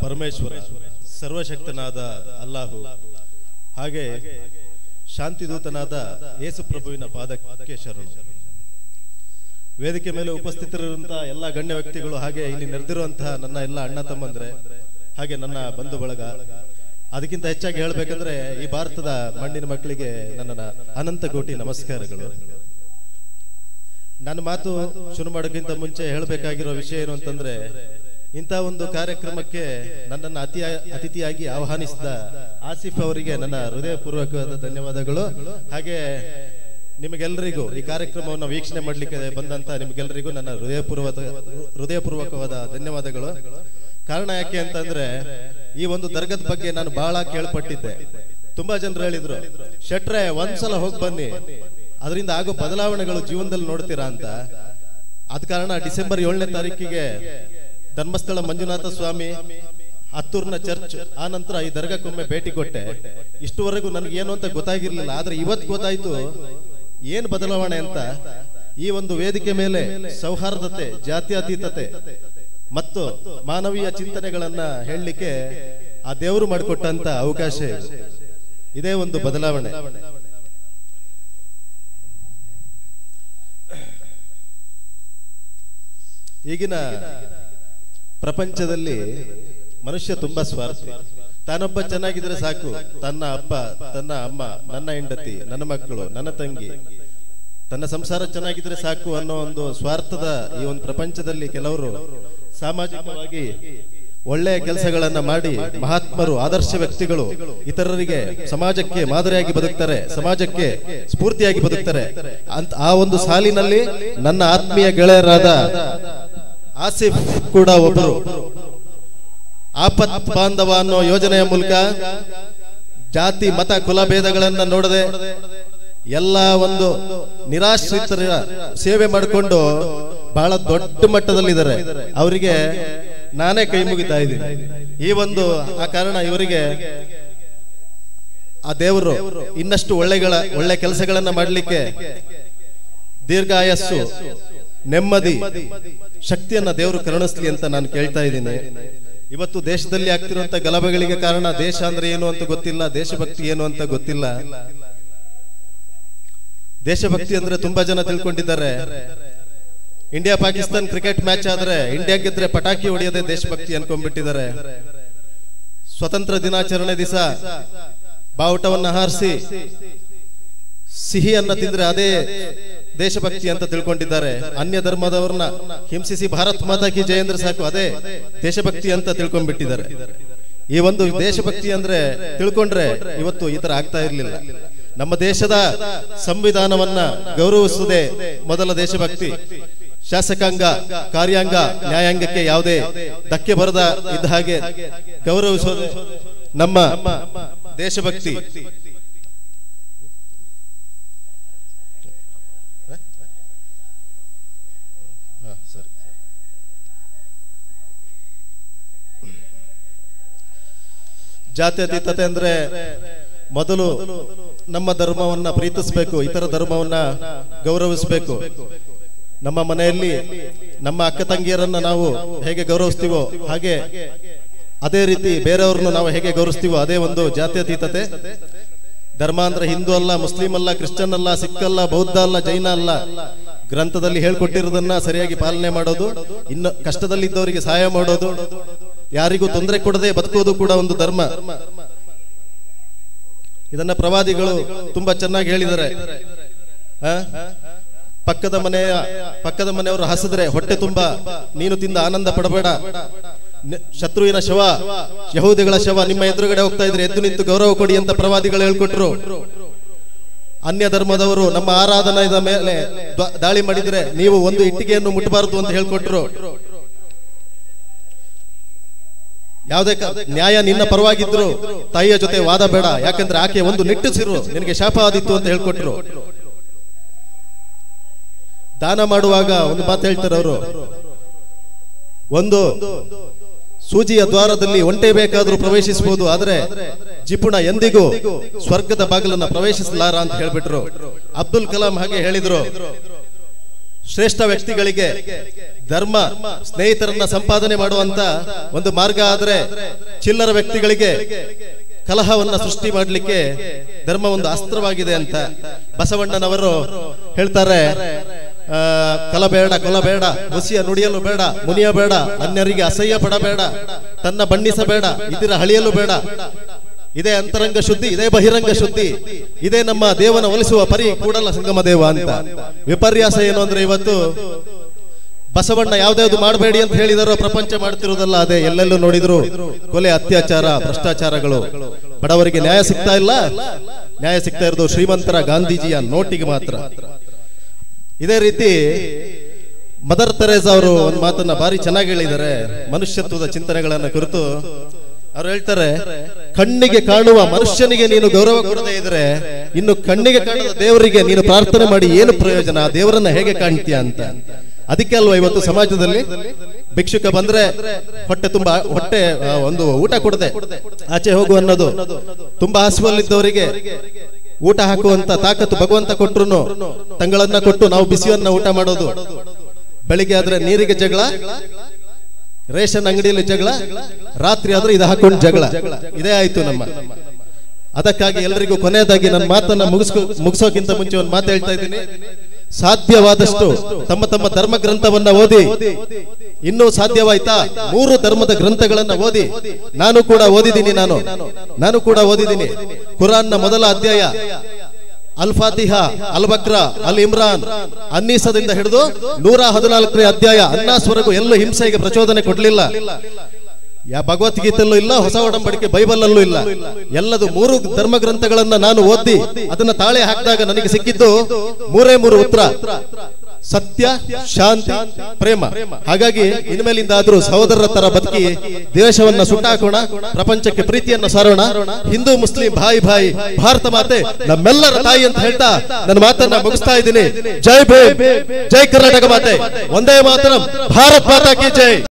ಪರಮೇಶ್ವರ ಸರ್ವಶಕ್ತನಾದ ಅಲ್ಲಾಹು ಹಾಗೆ ಶಾಂತಿದೂತನಾದ ಯೇಸು ಪ್ರಭುವಿನ ಪಾದಕ್ಕೆ ಶರಣು ವೇದಿಕೆ ಮೇಲೆ ಉಪಸ್ಥಿತರಿರುವಂತಹ ಎಲ್ಲ ಗಣ್ಯ ವ್ಯಕ್ತಿಗಳು ಹಾಗೆ ಇಲ್ಲಿ ನೆರೆದಿರುವಂತಹ ನನ್ನ ಎಲ್ಲ ಅಣ್ಣ ತಮ್ಮಂದ್ರೆ ಹಾಗೆ ನನ್ನ ಬಂಧು ಬಳಗ ಅದಕ್ಕಿಂತ ಹೆಚ್ಚಾಗಿ ಹೇಳ್ಬೇಕಂದ್ರೆ ಈ ಭಾರತದ ಮಣ್ಣಿನ ಮಕ್ಕಳಿಗೆ ನನ್ನ ಅನಂತ ಕೋಟಿ ನಮಸ್ಕಾರಗಳು ನನ್ನ ಮಾತು ಶುರು ಮಾಡೋಕ್ಕಿಂತ ಮುಂಚೆ ಹೇಳಬೇಕಾಗಿರೋ ವಿಷಯ ಏನು ಅಂತಂದ್ರೆ ಇಂಥ ಒಂದು ಕಾರ್ಯಕ್ರಮಕ್ಕೆ ನನ್ನನ್ನು ಅತಿ ಅತಿಥಿಯಾಗಿ ಆಹ್ವಾನಿಸಿದ ಆಸಿಫ್ ಅವರಿಗೆ ನನ್ನ ಹೃದಯಪೂರ್ವಕವಾದ ಧನ್ಯವಾದಗಳು ಹಾಗೆ ನಿಮಗೆಲ್ಲರಿಗೂ ಈ ಕಾರ್ಯಕ್ರಮವನ್ನು ವೀಕ್ಷಣೆ ಮಾಡಲಿಕ್ಕೆ ಬಂದಂತ ನಿಮಗೆಲ್ಲರಿಗೂ ನನ್ನ ಹೃದಯಪೂರ್ವಕ ಹೃದಯಪೂರ್ವಕವಾದ ಧನ್ಯವಾದಗಳು ಕಾರಣ ಯಾಕೆ ಅಂತಂದ್ರೆ ಈ ಒಂದು ದರ್ಗದ ಬಗ್ಗೆ ನಾನು ಬಹಳ ಕೇಳ್ಪಟ್ಟಿದ್ದೆ ತುಂಬಾ ಜನರು ಹೇಳಿದ್ರು ಶೆಟ್ರೆ ಒಂದ್ಸಲ ಹೋಗಿ ಬನ್ನಿ ಅದರಿಂದ ಆಗೋ ಬದಲಾವಣೆಗಳು ಜೀವನದಲ್ಲಿ ನೋಡ್ತೀರಾ ಅಂತ ಆದ ಕಾರಣ ಡಿಸೆಂಬರ್ ಏಳನೇ ತಾರೀಕಿಗೆ ಧರ್ಮಸ್ಥಳ ಮಂಜುನಾಥ ಸ್ವಾಮಿ ಹತ್ತೂರ್ನ ಚರ್ಚ್ ಆ ನಂತರ ಈ ದರ್ಗಕ್ಕೊಮ್ಮೆ ಭೇಟಿ ಕೊಟ್ಟೆ ಇಷ್ಟುವರೆಗೂ ನನಗೆ ಏನು ಅಂತ ಗೊತ್ತಾಗಿರ್ಲಿಲ್ಲ ಆದ್ರೆ ಇವತ್ತು ಗೊತ್ತಾಯ್ತು ಏನ್ ಬದಲಾವಣೆ ಅಂತ ಈ ಒಂದು ವೇದಿಕೆ ಮೇಲೆ ಸೌಹಾರ್ದತೆ ಜಾತ್ಯತೀತತೆ ಮತ್ತು ಮಾನವೀಯ ಚಿಂತನೆಗಳನ್ನ ಹೇಳಲಿಕ್ಕೆ ಆ ದೇವರು ಮಾಡಿಕೊಟ್ಟಂತ ಅವಕಾಶ ಇದು. ಇದೇ ಒಂದು ಬದಲಾವಣೆ ಈಗಿನ ಪ್ರಪಂಚದಲ್ಲಿ ಮನುಷ್ಯ ತುಂಬಾ ಸ್ವಾರ್ಥಿ ತಾನೊಬ್ಬ ಚೆನ್ನಾಗಿದ್ರೆ ಸಾಕು ತನ್ನ ಅಪ್ಪ ತನ್ನ ಅಮ್ಮ ನನ್ನ ಹೆಂಡತಿ ನನ್ನ ಮಕ್ಕಳು ನನ್ನ ತಂಗಿ ತನ್ನ ಸಂಸಾರ ಚೆನ್ನಾಗಿದ್ರೆ ಸಾಕು ಅನ್ನೋ ಒಂದು ಸ್ವಾರ್ಥದ ಈ ಒಂದು ಪ್ರಪಂಚದಲ್ಲಿ ಕೆಲವರು ಸಾಮಾಜಿಕವಾಗಿ ಒಳ್ಳೆಯ ಕೆಲಸಗಳನ್ನ ಮಾಡಿ ಮಹಾತ್ಮರು ಆದರ್ಶ ವ್ಯಕ್ತಿಗಳು ಇತರರಿಗೆ ಸಮಾಜಕ್ಕೆ ಮಾದರಿಯಾಗಿ ಬದುಕ್ತಾರೆ ಸಮಾಜಕ್ಕೆ ಸ್ಫೂರ್ತಿಯಾಗಿ ಬದುಕ್ತಾರೆ ಅಂತ ಆ ಒಂದು ಸಾಲಿನಲ್ಲಿ ನನ್ನ ಆತ್ಮೀಯ ಗೆಳೆಯರಾದ ಆಸಿಫ್ ಕೂಡ ಒಬ್ಬರು ಆಪತ್ ಬಾಂಧವ ಅನ್ನೋ ಯೋಜನೆಯ ಮೂಲಕ ಜಾತಿ ಮತ ಕುಲ ಭೇದಗಳನ್ನ ನೋಡದೆ ಎಲ್ಲ ಒಂದು ನಿರಾಶ್ರಿತರ ಸೇವೆ ಮಾಡಿಕೊಂಡು ಬಹಳ ದೊಡ್ಡ ಮಟ್ಟದಲ್ಲಿದ್ದಾರೆ ಅವರಿಗೆ ನಾನೇ ಕೈ ಮುಗಿತಾ ಇದ್ದೀನಿ ಈ ಒಂದು ಆ ಕಾರಣ ಇವರಿಗೆ ಆ ದೇವರು ಇನ್ನಷ್ಟು ಒಳ್ಳೆಗಳ ಒಳ್ಳೆ ಕೆಲಸಗಳನ್ನ ಮಾಡಲಿಕ್ಕೆ ದೀರ್ಘಾಯಸ್ಸು ನೆಮ್ಮದಿ ಶಕ್ತಿಯನ್ನ ದೇವರು ಕರುಣಿಸ್ಲಿ ಅಂತ ನಾನು ಕೇಳ್ತಾ ಇದ್ದೀನಿ ಇವತ್ತು ದೇಶದಲ್ಲಿ ಆಗ್ತಿರುವಂತ ಗಲಭೆಗಳಿಗೆ ಕಾರಣ ದೇಶ ಅಂದ್ರೆ ಏನು ಅಂತ ಗೊತ್ತಿಲ್ಲ ದೇಶಭಕ್ತಿ ಏನು ಅಂತ ಗೊತ್ತಿಲ್ಲ ದೇಶಭಕ್ತಿ ಅಂದ್ರೆ ತುಂಬಾ ಜನ ತಿಳ್ಕೊಂಡಿದ್ದಾರೆ ಇಂಡಿಯಾ ಪಾಕಿಸ್ತಾನ್ ಕ್ರಿಕೆಟ್ ಮ್ಯಾಚ್ ಆದ್ರೆ ಇಂಡಿಯಾ ಗೆದ್ರೆ ಪಟಾಕಿ ಹೊಡೆಯೋದೇ ದೇಶಭಕ್ತಿ ಅನ್ಕೊಂಡ್ಬಿಟ್ಟಿದ್ದಾರೆ ಸ್ವತಂತ್ರ ದಿನಾಚರಣೆ ದಿವಸ ಬಾವುಟವನ್ನ ಹಾರಿಸಿ ಸಿಹಿಯನ್ನ ತಿಂದ್ರೆ ಅದೇ ದೇಶಭಕ್ತಿ ಅಂತ ತಿಳ್ಕೊಂಡಿದ್ದಾರೆ ಅನ್ಯ ಧರ್ಮದವ್ರನ್ನ ಹಿಂಸಿಸಿ ಭಾರತ್ ಮಾತಾ ಕಿ ಜಯ ಅಂದ್ರೆ ಸಾಕು ಅದೇ ದೇಶಭಕ್ತಿ ಅಂತ ತಿಳ್ಕೊಂಡ್ಬಿಟ್ಟಿದ್ದಾರೆ ಈ ಒಂದು ದೇಶಭಕ್ತಿ ಅಂದ್ರೆ ತಿಳ್ಕೊಂಡ್ರೆ ಇವತ್ತು ಈ ತರ ಆಗ್ತಾ ಇರ್ಲಿಲ್ಲ ನಮ್ಮ ದೇಶದ ಸಂವಿಧಾನವನ್ನ ಗೌರವಿಸುವುದೇ ಮೊದಲ ದೇಶಭಕ್ತಿ ಶಾಸಕಾಂಗ ಕಾರ್ಯಾಂಗ ನ್ಯಾಯಾಂಗಕ್ಕೆ ಯಾವುದೇ ಧಕ್ಕೆ ಬರದ ಇದ್ದ ಹಾಗೆ ಗೌರವಿಸೋದು ನಮ್ಮ ದೇಶಭಕ್ತಿ ಹಾ, ಸರಿ. ಜಾತ್ಯತೀತತೆ ಅಂದ್ರೆ ಮೊದಲು ನಮ್ಮ ಧರ್ಮವನ್ನ ಪ್ರೀತಿಸಬೇಕು ಇತರ ಧರ್ಮವನ್ನ ಗೌರವಿಸಬೇಕು ನಮ್ಮ ಮನೆಯಲ್ಲಿ ನಮ್ಮ ಅಕ್ಕ ತಂಗಿಯರನ್ನ ನಾವು ಹೇಗೆ ಗೌರವಿಸ್ತೀವೋ ಹಾಗೆ ಅದೇ ರೀತಿ ಬೇರೆಯವ್ರನ್ನ ನಾವು ಹೇಗೆ ಗೌರವಿಸ್ತೀವೋ ಅದೇ ಒಂದು ಜಾತ್ಯತೀತತೆ ಧರ್ಮ ಅಂದ್ರೆ ಹಿಂದೂ ಅಲ್ಲ ಮುಸ್ಲಿಂ ಅಲ್ಲ ಕ್ರಿಶ್ಚಿಯನ್ ಅಲ್ಲ ಸಿಖ್ ಅಲ್ಲ ಬೌದ್ಧ ಅಲ್ಲ ಜೈನ ಅಲ್ಲ ಗ್ರಂಥದಲ್ಲಿ ಹೇಳ್ಕೊಟ್ಟಿರೋದನ್ನ ಸರಿಯಾಗಿ ಪಾಲನೆ ಮಾಡೋದು ಇನ್ನು ಕಷ್ಟದಲ್ಲಿದ್ದವರಿಗೆ ಸಹಾಯ ಮಾಡೋದು ಯಾರಿಗೂ ತೊಂದರೆ ಕೊಡದೆ ಬದುಕೋದು ಕೂಡ ಒಂದು ಧರ್ಮ ಇದನ್ನ ಪ್ರವಾದಿಗಳು ತುಂಬಾ ಚೆನ್ನಾಗಿ ಹೇಳಿದ್ದಾರೆ ಆ? ಪಕ್ಕದ ಮನೆಯ ಪಕ್ಕದ ಮನೆಯವರು ಹಸಿದ್ರೆ ಹೊಟ್ಟೆ ತುಂಬಾ ನೀನು ತಿಂದ ಆನಂದ ಪಡಬೇಡ ನ- ಶತ್ರುವಿನ ಶವ ಯಹೂದಿಗಳ ಶವ ನಿಮ್ಮ ಎದುರುಗಡೆ ಹೋಗ್ತಾ ಇದ್ರೆ ಎದ್ದು ನಿಂತು ಗೌರವ ಕೊಡಿ ಅಂತ ಪ್ರವಾದಿಗಳು ಹೇಳ್ಕೊಟ್ರು ಅನ್ಯ ಧರ್ಮದವರು ನಮ್ಮ ಆರಾಧನೆಯ ಮೇಲೆ ದ್ವ- ದಾಳಿ ಮಾಡಿದ್ರೆ ನೀವು ಒಂದು ಇಟ್ಟಿಗೆಯನ್ನು ಮುಟ್ಟಬಾರದು ಅಂತ ಹೇಳ್ಕೊಟ್ರು ಯಾವುದೇ ಕ- ನ್ಯಾಯ ನಿನ್ನ ಪರವಾಗಿದ್ರು ತಾಯಿಯ ಜೊತೆ ವಾದ ಬೇಡ ಯಾಕಂದ್ರೆ ಆಕೆ ಒಂದು ನಿಟ್ಟುಸಿರು ನಿನಗೆ ಶಾಪ ಆದಿತ್ತು ಅಂತ ಹೇಳ್ಕೊಟ್ರು ದಾನ ಮಾಡುವಾಗ ಒಂದು ಮಾತು ಹೇಳ್ತಾರೆ ಅವರು ಒಂದು ಸೂಜಿಯ ದ್ವಾರದಲ್ಲಿ ಒಂಟೆ ಬೇಕಾದ್ರೂ ಪ್ರವೇಶಿಸಬಹುದು ಆದ್ರೆ ಜಿಪುಣ ಎಂದಿಗೂ ಸ್ವರ್ಗದ ಬಾಗಿಲನ್ನ ಪ್ರವೇಶಿಸಲಾರ ಅಂತ ಹೇಳ್ಬಿಟ್ರು ಅಬ್ದುಲ್ ಕಲಾಂ ಹಾಗೆ ಹೇಳಿದ್ರು ಶ್ರೇಷ್ಠ ವ್ಯಕ್ತಿಗಳಿಗೆ ಧರ್ಮ ಸ್ನೇಹಿತರನ್ನ ಸಂಪಾದನೆ ಮಾಡುವಂತ ಒಂದು ಮಾರ್ಗ ಆದ್ರೆ ಚಿಲ್ಲರ ವ್ಯಕ್ತಿಗಳಿಗೆ ಕಲಹವನ್ನ ಸೃಷ್ಟಿ ಮಾಡಲಿಕ್ಕೆ ಧರ್ಮ ಒಂದು ಅಸ್ತ್ರವಾಗಿದೆ ಅಂತ ಬಸವಣ್ಣನವರು ಹೇಳ್ತಾರೆ ಆ, ಕಲಬೇಡ ಕೊಲಬೇಡ ಮುಸಿಯ ನುಡಿಯಲು ಬೇಡ ಮುನಿಯ ಬೇಡ ಅನ್ಯರಿಗೆ ಅಸಹ್ಯ ಪಡಬೇಡ ತನ್ನ ಬಣ್ಣಿಸಬೇಡ ಇದರ ಹಳಿಯಲು ಬೇಡ ಇದೇ ಅಂತರಂಗ ಶುದ್ಧಿ ಇದೇ ಬಹಿರಂಗ ಶುದ್ಧಿ ಇದೇ ನಮ್ಮ ದೇವನ ಒಲಿಸುವ ಪರಿ ಕೂಡಲ ಸಂಗಮ ದೇವ ಅಂತ ವಿಪರ್ಯಾಸ ಏನು ಅಂದ್ರೆ ಇವತ್ತು ಬಸವಣ್ಣ ಯಾವ್ದಾವ್ದು ಮಾಡಬೇಡಿ ಅಂತ ಹೇಳಿದಾರೋ ಪ್ರಪಂಚ ಮಾಡ್ತಿರೋದಲ್ಲ ಅದೇ ಎಲ್ಲೆಲ್ಲೂ ನೋಡಿದ್ರು ಕೊಲೆ ಅತ್ಯಾಚಾರ ಭ್ರಷ್ಟಾಚಾರಗಳು ಬಡವರಿಗೆ ನ್ಯಾಯ ಸಿಗ್ತಾ ಇಲ್ಲ ನ್ಯಾಯ ಸಿಗ್ತಾ ಇರೋದು ಶ್ರೀಮಂತರ ಗಾಂಧೀಜಿಯ ನೋಟಿಗೆ ಮಾತ್ರ ಇದೇ ರೀತಿ ಮದರ್ ತೆರೇಸ್ ಅವರು ಒಂದು ಮಾತನ್ನ ಬಾರಿ ಚೆನ್ನಾಗಿ ಹೇಳಿದ್ದಾರೆ ಮನುಷ್ಯತ್ವದ ಚಿಂತನೆಗಳನ್ನ ಕುರಿತು ಅವ್ರು ಹೇಳ್ತಾರೆ ಕಣ್ಣಿಗೆ ಕಾಣುವ ಮನುಷ್ಯನಿಗೆ ನೀನು ಗೌರವ ಕೊಡದೇ ಇದ್ರೆ ಇನ್ನು ಕಣ್ಣಿಗೆ ಕಾಣದ ದೇವರಿಗೆ ನೀನು ಪ್ರಾರ್ಥನೆ ಮಾಡಿ ಏನು ಪ್ರಯೋಜನ ಆ ದೇವರನ್ನ ಹೇಗೆ ಕಾಣ್ತೀಯ ಅಂತ ಅದಕ್ಕೆ ಅಲ್ವಾ ಇವತ್ತು ಸಮಾಜದಲ್ಲಿ ಭಿಕ್ಷುಕ ಬಂದ್ರೆ ಹೊಟ್ಟೆ ತುಂಬಾ ಹೊಟ್ಟೆ ಆ, ಒಂದು ಊಟ ಕೊಡದೆ ಆಚೆ ಹೋಗು ಅನ್ನೋದು ತುಂಬಾ ಹಸುವಲ್ಲಿದ್ದವರಿಗೆ ಊಟ ಹಾಕುವಂತ ತಾಕತ್ತು ಭಗವಂತ ಕೊಟ್ರು ತಂಗಳನ್ನ ಕೊಟ್ಟು ನಾವು ಬಿಸಿಯನ್ನ ಊಟ ಮಾಡೋದು ಬೆಳಿಗ್ಗೆ ಆದ್ರೆ ನೀರಿಗೆ ಜಗಳ ರೇಷನ್ ಅಂಗಡಿಯಲ್ಲಿ ಜಗಳ ರಾತ್ರಿ ಆದ್ರೆ ಇದು ಹಾಕೊಂಡು ಜಗಳ ಇದೇ ಆಯ್ತು ನಮ್ಮ ಅದಕ್ಕಾಗಿ ಎಲ್ಲರಿಗೂ ಕೊನೆಯದಾಗಿ ನನ್ನ ಮಾತನ್ನ ಮುಗಿಸ್ಕೊ ಮುಗಿಸೋಕ್ಕಿಂತ ಮುಂಚೆ ಒಂದು ಮಾತು ಹೇಳ್ತಾ ಇದ್ದೀನಿ ಸಾಧ್ಯವಾದಷ್ಟು ತಮ್ಮ ತಮ್ಮ ಧರ್ಮ ಗ್ರಂಥವನ್ನ ಓದಿ ಇನ್ನೂ ಸಾಧ್ಯವಾಯ್ತಾ ಮೂರು ಧರ್ಮದ ಗ್ರಂಥಗಳನ್ನ ಓದಿ ನಾನು ಕೂಡ ಓದಿದ್ದೀನಿ ನಾನು ನಾನು ಕೂಡ ಓದಿದ್ದೀನಿ ಕುರಾನ್ನ ಮೊದಲ ಅಧ್ಯಾಯ ಅಲ್ ಫಾತಿಹಾ ಅಲ್ ಬಕ್ರಾ ಅಲ್ ಇಮ್ರಾನ್ ಅನ್ನೀಸದಿಂದ ಹಿಡಿದು ನೂರ ಹದಿನಾಲ್ಕನೇ ಅಧ್ಯಾಯ ಅನ್ನಾಸ್ವರೆಗೂ ಎಲ್ಲೂ ಹಿಂಸೆಗೆ ಪ್ರಚೋದನೆ ಕೊಡ್ಲಿಲ್ಲ ಯಾ ಭಗವದ್ಗೀತೆಯಲ್ಲೂ ಇಲ್ಲ ಹೊಸ ಒಡಂಬಡಿಕೆ ಬೈಬಲ್ ಅಲ್ಲೂ ಇಲ್ಲ ಎಲ್ಲದು ಮೂರು ಧರ್ಮ ಗ್ರಂಥಗಳನ್ನ ನಾನು ಓದಿ ಅದನ್ನ ತಾಳೆ ಹಾಕಿದಾಗ ನನಗೆ ಸಿಕ್ಕಿದ್ದು ಮೂರೇ ಮೂರು ಉತ್ತರ ಸತ್ಯ ಶಾಂತಿ ಪ್ರೇಮ ಹಾಗಾಗಿ ಇನ್ಮೇಲಿಂದ ಆದ್ರೂ ಸಹೋದರರ ತರ ಬದುಕಿ ದೇಶವನ್ನ ಸುಟ್ಟಾಕೋಣ ಪ್ರಪಂಚಕ್ಕೆ ಪ್ರೀತಿಯನ್ನ ಸಾರೋಣ ಹಿಂದೂ ಮುಸ್ಲಿಂ ಭಾಯಿ ಭಾಯಿ ಭಾರತ ಮಾತೆ ನಮ್ಮೆಲ್ಲರ ತಾಯಿ ಅಂತ ಹೇಳ್ತಾ ನನ್ನ ಮಾತನ್ನ ಮುಗಿಸ್ತಾ ಇದ್ದೀನಿ ಜೈ ಭೀಮ್ ಜೈ ಕರ್ನಾಟಕ ಮಾತೆ ಒಂದೇ ಮಾತರಂ ಭಾರತ್ ಮಾತಾ ಕಿ ಜೈ